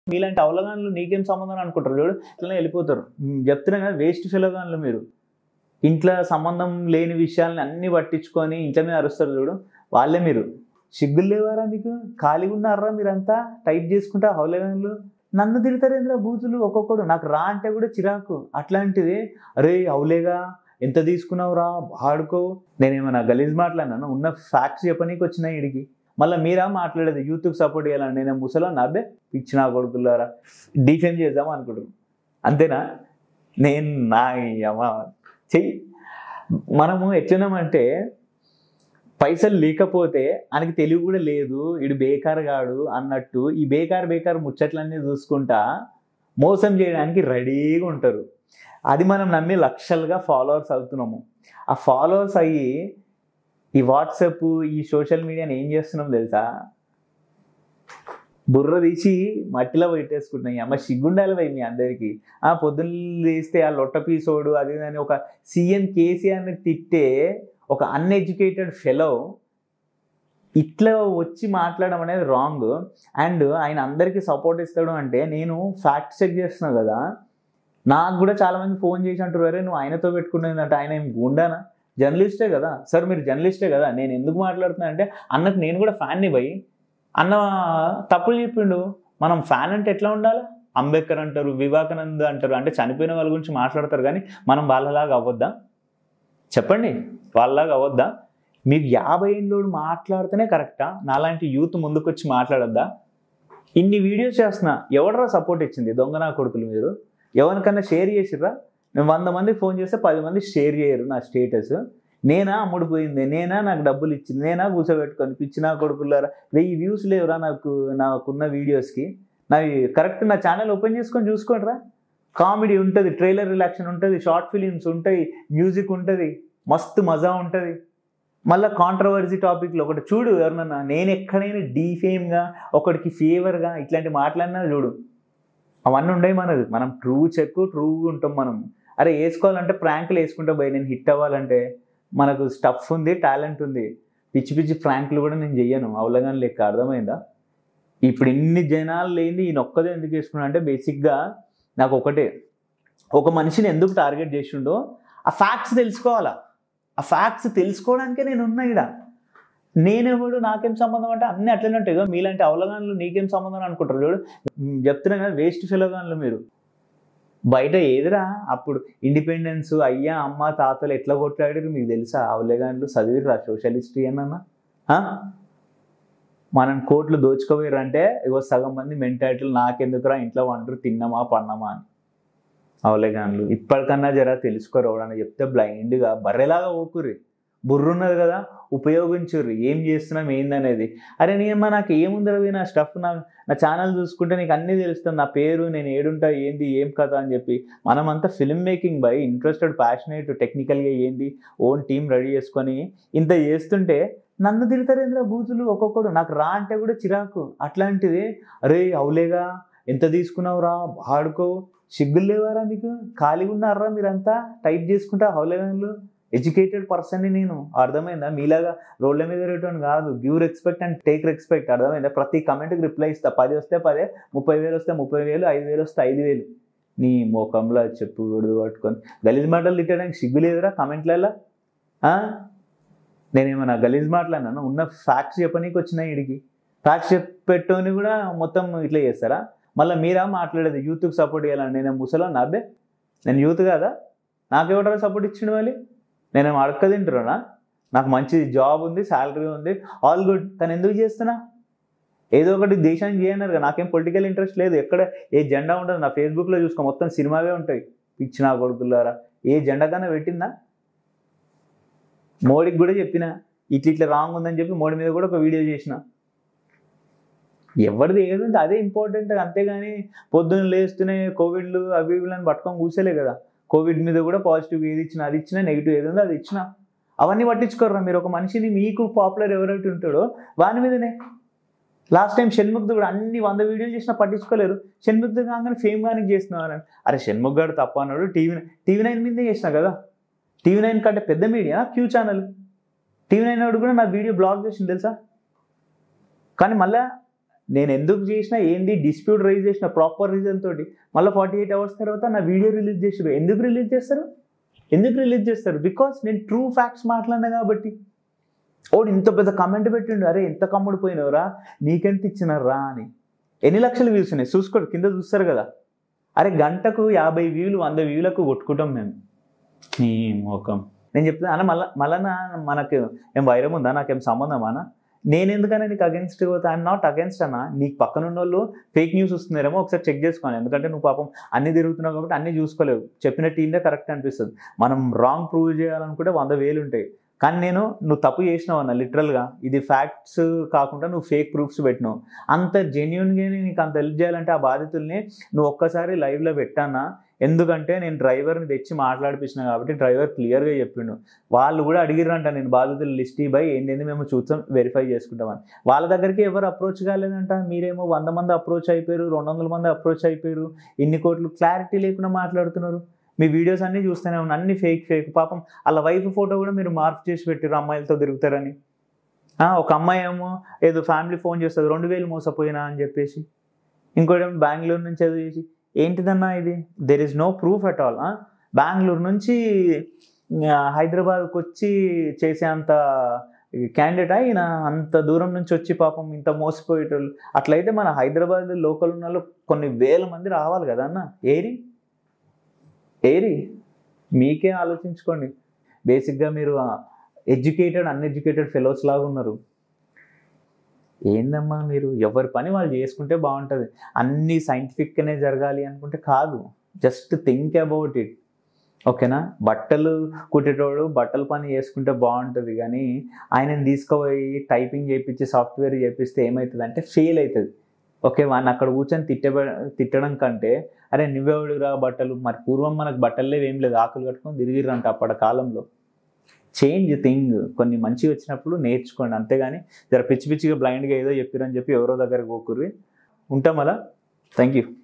మీలాంటి అవలగాన్లు నీకేం సంబంధం అనుకుంటారు చూడు ఇట్లనే వెళ్ళిపోతారు ఉమ్, చెప్తున్నా కదా వేస్ట్ ఫిలోగాన్లు మీరు ఇంట్లో సంబంధం లేని విషయాలని అన్ని పట్టించుకొని ఇంట్లో మీద అరుస్తారు చూడు వాళ్ళే మీరు సిగ్గులు లేవారా మీకు ఖాళీగా ఉన్నారా మీరంతా టైప్ చేసుకుంటా హౌలగాన్లు నన్ను తిడతారు ఏంద్రా బూతులు ఒక్కొక్కడు నాకు రా అంటే కూడా చిరాకు అట్లాంటిది అరే అవులేగా ఎంత తీసుకున్నావురా ఆడుకో నేనేమన్నా గలీజ్ మాట్లాడినాను ఉన్న ఫ్యాక్ట్స్ చెప్పనీకి వచ్చినా ఇడికి మళ్ళీ మీరా మాట్లాడేది యూత్కి సపోర్ట్ చేయాలని నేను ముసలో నవ్వే ఇచ్చిన కొడుకులారా డిఫెమ్ చేద్దాం అనుకుంటున్నాను అంతేనా నేను నా అమ్మ చెయ్యి మనము ఎట్లున్నామంటే పైసలు లేకపోతే ఆయనకి తెలివి కూడా లేదు ఇడు బేకార్ గాడు అన్నట్టు ఈ బేకార్ బేకార్ ముచ్చట్లన్నీ చూసుకుంటా మోసం చేయడానికి రెడీగా ఉంటారు అది మనం నమ్మి లక్షలుగా ఫాలోవర్స్ అవుతున్నాము ఆ ఫాలోవర్స్ అయ్యి ఈ వాట్సాప్ ఈ సోషల్ మీడియాని ఏం చేస్తున్నాం తెలుసా బుర్ర తీసి మట్టిలో పెట్టేసుకుంటున్నాయి అమ్మ సిగ్గుండాలి పోయి మీ అందరికీ ఆ పొద్దున్న లేస్తే ఆ లొట్ట పీసోడు అది ఇది అని ఒక సీఎం కేసీఆర్ని తిట్టే ఒక అన్ఎడ్యుకేటెడ్ ఫెలో ఇట్లా వచ్చి మాట్లాడడం అనేది రాంగ్ అండ్ ఆయన అందరికీ సపోర్ట్ ఇస్తాడు అంటే నేను ఫ్యాక్ట్ చెక్ చేస్తున్నా కదా నాకు కూడా చాలా మంది ఫోన్ చేసి అంటారు అరే నువ్వు ఆయనతో పెట్టుకున్నది అంటే ఆయన ఏం గుండానా జర్నలిస్టే కదా సార్ మీరు జర్నలిస్టే కదా నేను ఎందుకు మాట్లాడుతున్నా అంటే అన్నకు నేను కూడా ఫ్యాన్ని పోయి అన్న తప్పులు చెప్పిండు మనం ఫ్యాన్ అంటే ఎట్లా ఉండాలి అంబేద్కర్ అంటారు వివేకానంద్ అంటారు అంటే చనిపోయిన వాళ్ళ గురించి మాట్లాడతారు కానీ మనం వాళ్ళలాగా అవ్వద్దా చెప్పండి వాళ్ళలాగా అవ్వద్దా మీరు యాభై ఏళ్ళోడు మాట్లాడితేనే కరెక్టా నాలాంటి యూత్ ముందుకు వచ్చి మాట్లాడొద్దా ఇన్ని వీడియోస్ చేస్తున్నా ఎవడరా సపోర్ట్ ఇచ్చింది దొంగ నా కొడుకులు మీరు ఎవరికన్నా షేర్ చేసిర్రా నేను వంద మందికి ఫోన్ చేస్తే పది మంది షేర్ చేయరు నా స్టేటస్ నేనా అమ్ముడుపోయింది నేనా నాకు డబ్బులు ఇచ్చింది నేనా కూర్చోబెట్టుకొని పిచ్చి నా కొడుకులారా వెయ్యి వ్యూస్ లేవురా నాకు నాకున్న వీడియోస్కి నావి కరెక్ట్ నా ఛానల్ ఓపెన్ చేసుకొని చూసుకోండిరా కామెడీ ఉంటుంది ట్రైలర్ రిలాక్షన్ ఉంటుంది షార్ట్ ఫిలిమ్స్ ఉంటాయి మ్యూజిక్ ఉంటుంది మస్తు మజా ఉంటుంది మళ్ళీ కాంట్రవర్సీ టాపిక్లో ఒకటి చూడు ఎవరినన్నా నేను ఎక్కడైనా డీఫేమ్గా ఒకడికి ఫేవర్గా ఇట్లాంటి మాట్లాడినా చూడు అవన్నీ ఉండవు మనది మనం ట్రూ చెక్ ట్రూగా ఉంటాం మనం అరే వేసుకోవాలంటే ప్రాంకులు వేసుకుంటా పోయి నేను హిట్ అవ్వాలంటే మనకు స్టఫ్ ఉంది టాలెంట్ ఉంది పిచ్చి పిచ్చి ప్రాంకులు కూడా నేను చెయ్యను అవలగాని లెక్క అర్థమైందా ఇప్పుడు ఇన్ని జనాలు లేని ఈయన ఒక్కదే ఎందుకు వేసుకున్నా అంటే బేసిక్గా నాకు ఒకటే ఒక మనిషిని ఎందుకు టార్గెట్ చేసిండో ఆ ఫ్యాక్ట్స్ తెలుసుకోవాలా ఆ ఫ్యాక్ట్స్ తెలుసుకోవడానికే నేను ఉన్నా ఇక్కడ నేనెవడు నాకేం సంబంధం అంటే అన్నీ అట్లనే ఉంటాయి కదా మీలాంటి అవలగాన్లు నీకేం సంబంధం అనుకుంటారు చూడు ఉమ్, చెప్తున్నా కదా వేస్ట్ ఫిలోగాన్లు మీరు బయట ఏదిరా అప్పుడు ఇండిపెండెన్స్ అయ్యా అమ్మ తాతలు ఎట్లా కొట్లాడారు మీకు తెలుసా అవలేగాన్లు చదివిరా సోషల్ హిస్టరీ అన్న మనం కోట్లు దోచుకోపోయారు అంటే ఇగో సగం మంది మెంటాలిటీలు నాకెందుకురా ఇంట్లో వంటరు తిన్నామా పన్నామా అని అవలేగాన్లు ఇప్పటికన్నా జరా తెలుసుకోరు ఎవడన్నా చెప్తే బ్లైండ్గా బర్రెలాగా ఊకుర్రి బుర్రున్నది కదా ఉపయోగించుర్రి ఏం చేస్తున్నాం ఏందనేది అరే నేమ్మా నాకు ఏముంది రవి నా స్టఫ్ నా నా ఛానల్ చూసుకుంటే నీకు అన్నీ తెలుస్తుంది నా పేరు నేను ఏడుంటా ఏంది ఏం కథ అని చెప్పి మనమంతా film making by interested passionate టెక్నికల్గా ఏంది ఓన్ టీం రెడీ చేసుకొని ఇంత చేస్తుంటే నన్ను తిడతారేంద్ర బూతులు ఒక్కొక్కడు నాకు రా అంటే కూడా చిరాకు అట్లాంటిది అరే అవులేగా ఎంత తీసుకున్నావురా ఆడుకో సిగ్గులు లేవారా మీకు ఖాళీగా ఉన్నారా మీరంతా టైప్ చేసుకుంటా హౌలేగాన్లు ఎడ్యుకేటెడ్ పర్సన్ని నేను అర్థమైందా మీలాగా రోడ్ల మీద రేటోని కాదు give respect and take respect అర్థమైందా ప్రతి కమెంట్కి రిప్లై ఇస్తా పది వస్తే పదే ముప్పై వేలు వస్తే ముప్పై వేలు ఐదు వేలు వస్తే ఐదు వేలు నీ ముఖంలో చెప్పు విడుదల పట్టుకొని గలీజ్ మాటలు తిట్టడానికి సిగ్గు లేదురా కమెంట్లలో నేనేమన్నా గలీజ్ మాట్లాడినాను ఉన్న ఫ్యాక్ట్స్ చెప్పనీకి వచ్చినాయి ఇడికి ఫ్యాక్ట్స్ చెప్పేటోని కూడా మొత్తం ఇట్లా చేస్తారా మళ్ళీ మీరా మాట్లాడేది యూత్కి సపోర్ట్ చేయాలని నేను ముసలో నవ్వే నేను యూత్ కాదా నాకెవడరా సపోర్ట్ ఇచ్చిండు మళ్ళీ నేనేం అడక్క తింటున్నా నాకు మంచి జాబ్ ఉంది శాలరీ ఉంది ఆల్ గుడ్ కానీ ఎందుకు చేస్తున్నా ఏదో ఒకటి దేశానికి చేయన్నారు కదా నాకేం పొలిటికల్ ఇంట్రెస్ట్ లేదు ఎక్కడ ఏ జెండా ఉండదు నా ఫేస్బుక్లో చూసుకో మొత్తం సినిమావే ఉంటాయి పిచ్చి నా కొడుకులారా ఏ జెండా కన్నా పెట్టిందా మోడీకి కూడా చెప్పిన ఇట్లా ఇట్లా రాంగ్ ఉందని చెప్పి మోడీ మీద కూడా ఒక వీడియో చేసిన ఎవరిది ఏది ఉంటే అదే ఇంపార్టెంట్ అంతేగాని పొద్దున్న లేస్తూనే కోవిడ్లు అవి ఇవి అని పట్టుకొని కూర్చోలే కదా కోవిడ్ మీద కూడా పాజిటివ్ ఏది ఇచ్చినా అది ఇచ్చినా నెగిటివ్ ఏది ఉందో అది ఇచ్చినా అవన్నీ పట్టించుకోర్రా మీరు ఒక మనిషిని మీకు పాపులర్ ఎవరైతే ఉంటాడో వాని మీదనే లాస్ట్ టైం షణ్ముగ్ధ కూడా అన్ని వంద వీడియోలు చేసినా పట్టించుకోలేరు షణ్ముగ్ధ కాగానే ఫేమ్ కానీ చేస్తున్నారు అరే షణ్ముఖ్ గారు తప్ప అన్నాడు టీవీ టీవీ నైన్ మీదే చేసిన కదా టీవీ నైన్ కంటే పెద్ద media Q channel TV nine వాడు కూడా నా వీడియో బ్లాగ్ చేసింది తెలుసా కానీ మళ్ళా నేను ఎందుకు చేసినా ఏంది డిస్ప్యూట్ రైజ్ చేసిన ప్రాపర్ రీజన్ తోటి మళ్ళీ ఫార్టీ ఎయిట్ అవర్స్ తర్వాత నా వీడియో రిలీజ్ చేసారు ఎందుకు రిలీజ్ చేస్తారు ఎందుకు రిలీజ్ చేస్తారు బికాస్ నేను ట్రూ ఫ్యాక్ట్స్ మాట్లాడినా కాబట్టి ఓడు ఇంత పెద్ద కమెంట్ పెట్టిండు అరే ఎంత కమ్ముడు పోయినవరా నీకెంత ఇచ్చినారా అని ఎన్ని లక్షలు వ్యూస్ ఉన్నాయి చూసుకోండి కింద చూస్తారు కదా అరే గంటకు యాభై వ్యూలు వంద వ్యూలకు కొట్టుకుంటాం మేము నీ మోకం నేను చెప్తున్నా అన్న మళ్ళా మళ్ళా మనకు ఏం వైరం ఉందా నాకేం సంబంధం అన్న నేను ఎందుకన్నా నీకు అగెన్స్ట్ పోతా ఐఎమ్ నాట్ అగెన్స్ట్ అన్న నీకు పక్కన ఉన్న వాళ్ళు ఫేక్ న్యూస్ వస్తున్నారేమో ఒకసారి చెక్ చేసుకోవాలి ఎందుకంటే నువ్వు పాపం అన్ని తిరుగుతున్నావు కాబట్టి అన్ని చూసుకోలేవు చెప్పిన టీందే కరెక్ట్ అనిపిస్తుంది మనం రాంగ్ ప్రూవ్ చేయాలనుకుంటే వంద వేలు ఉంటాయి కానీ నేను నువ్వు తప్పు చేసినావు అన్న లిటరల్గా ఇది ఫ్యాక్ట్స్ కాకుండా నువ్వు ఫేక్ ప్రూఫ్స్ పెట్టినావు అంత జెన్యున్గా నీకు అంత హెల్ప్ చేయాలంటే ఆ బాధితుల్ని నువ్వు ఒక్కసారి లైవ్లో పెట్టానా ఎందుకంటే నేను డ్రైవర్ని తెచ్చి మాట్లాడిపించిన కాబట్టి డ్రైవర్ క్లియర్గా చెప్పిండు వాళ్ళు కూడా అడిగిరంట నేను బాధితుల లిస్ట్ బై ఏంటంది మేము చూస్తాం వెరిఫై చేసుకుంటామని వాళ్ళ దగ్గరికి ఎవరు అప్రోచ్ కాలేదంట మీరేమో వంద మంది అప్రోచ్ అయిపోయారు రెండు వందల మంది అప్రోచ్ అయిపోయారు ఇన్ని కోట్లు క్లారిటీ లేకుండా మాట్లాడుతున్నారు మీ వీడియోస్ అన్నీ చూస్తూనే ఉన్నా అన్ని ఫేక్ ఫేక్ పాపం వాళ్ళ వైఫ్ ఫోటో కూడా మీరు మార్క్ చేసి పెట్టారు అమ్మాయిలతో తిరుగుతారని ఆ, ఒక అమ్మాయి ఏమో ఏదో ఫ్యామిలీ ఫోన్ చేస్తుంది రెండు వేలు మోసపోయినా అని చెప్పేసి ఇంకోటి ఏమో బెంగళూరు నుంచి ఏదో చేసి ఏంటిదన్నా ఇది there is no proof at all Bengaluru నుంచి ఆ, హైదరాబాద్కి వచ్చి చేసే అంత క్యాండిడేట్ అయినా అంత దూరం నుంచి వచ్చి పాపం ఇంత మోసపోయేటోళ్ళు అట్లయితే మన హైదరాబాద్ లోకల్ ఉన్న వాళ్ళు కొన్ని వేల మంది రావాలి కదా అన్న ఏరి ఏరి మీకే ఆలోచించుకోండి బేసిక్గా మీరు ఎడ్యుకేటెడ్ అన్ఎడ్యుకేటెడ్ ఫెలోస్ లాగా ఉన్నారు ఏందమ్మా మీరు ఎవరి పని వాళ్ళు చేసుకుంటే బాగుంటుంది అన్నీ సైంటిఫిక్గానే జరగాలి అనుకుంటే కాదు జస్ట్ థింక్ అబౌట్ ఇట్ ఓకేనా బట్టలు కుట్టేటోడు బట్టల పని చేసుకుంటే బాగుంటుంది కానీ ఆయనని తీసుకుపోయి టైపింగ్ చేయించి సాఫ్ట్వేర్ చేపిస్తే ఏమవుతుంది అంటే ఫెయిల్ అవుతుంది ఓకే వాడిని అక్కడ కూర్చొని తిట్టే తిట్టడం కంటే అరే నువ్వెవడురా బట్టలు మరి పూర్వం మనకు బట్టలు ఏం లేదు ఆకులు కట్టుకొని తిరిగిరంట అప్పటి కాలంలో చేంజ్ థింగ్ కొన్ని మంచి వచ్చినప్పుడు నేర్చుకోండి అంతేగాని జర పిచ్చి పిచ్చిగా బ్లైండ్గా ఏదో చెప్పిరని చెప్పి ఎవరో దగ్గర పోకుర్రి ఉంటాం అలా థ్యాంక్ యూ